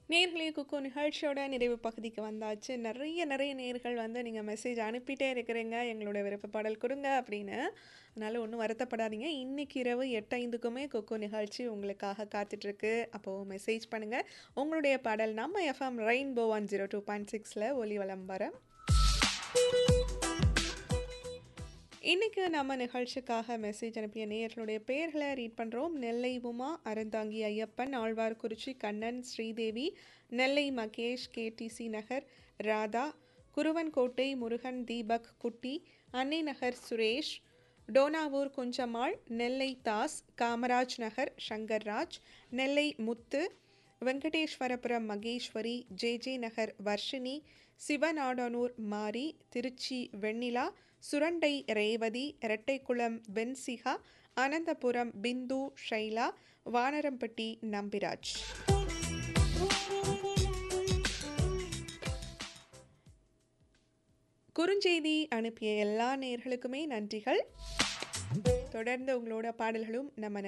நேர்களே குக்கு நிகழ்ச்சியோட நிறைவு பகுதிக்கு வந்தாச்சு நிறைய நிறைய நேர்கள் வந்து நீங்கள் மெசேஜ் அனுப்பிட்டே இருக்கிறீங்க எங்களோட விருப்ப பாடல் கொடுங்க அப்படின்னு அதனால் ஒன்றும் வருத்தப்படாதீங்க இன்னைக்கு இரவு எட்டு ஐந்துக்குமே குக்கு நிகழ்ச்சி உங்களுக்காக காத்துட்ருக்கு அப்போது மெசேஜ் பண்ணுங்கள் உங்களுடைய பாடல் நம்ம FM rainbow one zero two point சிக்ஸில் ஒலி வலம் வர இன்னைக்கு நம்ம நிகழ்ச்சிக்காக மெசேஜ் அனுப்பிய நேயர்களுடைய பெயர்களை ரீட் பண்ணுறோம் Nellai Uma Aranthangi Ayyappan Alwarkurichi Kannan Sridevi Nellai Mahesh KTC Nagar Radha Kuruvankottai Murugan Deepak Kutty Annai Nagar Suresh Donavur Kunjammal Nellai Das Kamaraj Nagar Shankarraj Nellai Muthu Venkateswarapuram Maheswari J J Nagar Varshini Sivanadanur Mari Trichy வெண்ணிலா சுரண்டை ரேவதி இரட்டைக்குளம் பென்சிகா அனந்தபுரம் பிந்து ஷைலா வானரம்பட்டி நம்பிராஜ் குறுஞ்செய்தி அனுப்பிய எல்லா நேர்களுக்குமே நன்றிகள் தொடர்ந்து உங்களோட பாடல்களும் நம்ம